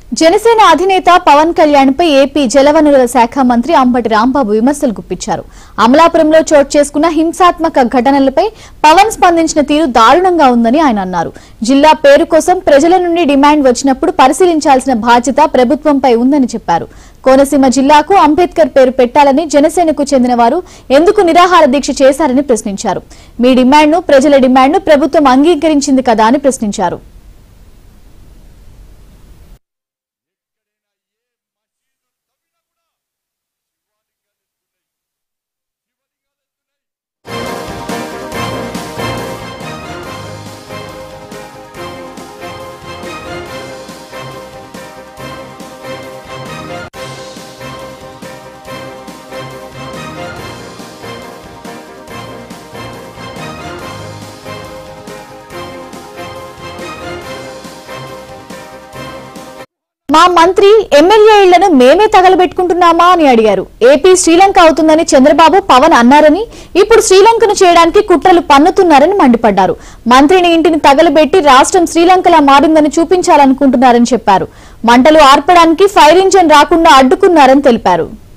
జనసేన అధినేత పవన్ కళ్యాణ్ పై ఏపీ జలవనరుల శాఖ మంత్రి అంబటి రాంబాబు విమర్శలు గుప్పించారు అమలాపురంలో చోటు చేసుకున్న హింసాత్మక ఘటనలపై పవన్ స్పందించిన తీరు దారుణంగా ఉందని ఆయన అన్నారు జిల్లా పేరు కోసం ప్రజల నుండి డిమాండ్ వచ్చినప్పుడు పరిశీలించాల్సిన బాధ్యత ప్రభుత్వంపై ఉందని చెప్పారు కోనసీమ జిల్లాకు అంబేద్కర్ పేరు పెట్టాలని జనసేనకు చెందిన వారు ఎందుకు నిరాహార దీక్ష చేశారని ప్రశ్నించారు మీ డిమాండ్ను ప్రజల డిమాండ్ను ప్రభుత్వం అంగీకరించింది కదా అని ప్రశ్నించారు మా మంత్రి ఎమ్మెల్యే ఇళ్లను మేమే తగలబెట్టుకుంటున్నామా అని అడిగారు ఏపీ శ్రీలంక అవుతుందని చంద్రబాబు పవన్ అన్నారని ఇప్పుడు శ్రీలంకను చేయడానికి కుట్రలు పన్నుతున్నారని మండిపడ్డారు మంత్రిని ఇంటిని తగలబెట్టి రాష్ట్రం శ్రీలంకలా మారిందని చూపించాలనుకుంటున్నారని చెప్పారు మంటలు ఆర్పడానికి ఫైర్ ఇంజన్ రాకుండా అడ్డుకున్నారని తెలిపారు